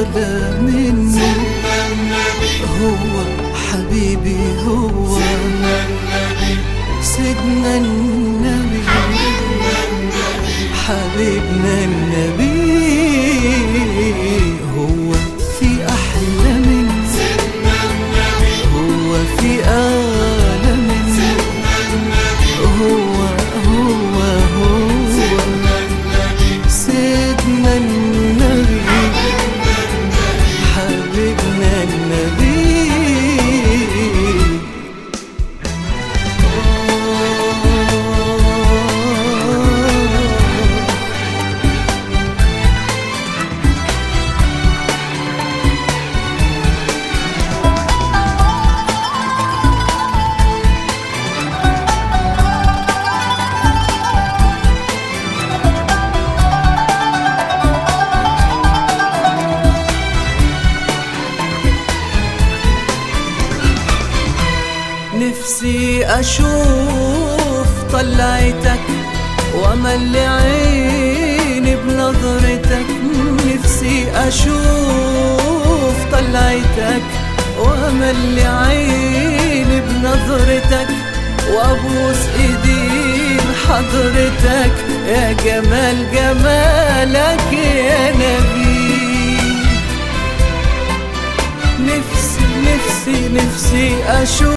أغلى منه هو حبيبي هو سيدنا النبي حبيبنا النبي هو في أحلى منه هو في أعلى منه هو هو هو سيدنا النبي حبيبنا النبي نفسي أشوف طلعتك وأمل عيني بنظرتك نفسي أشوف طلعتك وأمل عيني بنظرتك وأبوس إيدين حضرتك يا جمال جمالك يا نبي نفسي نفسي نفسي أشوف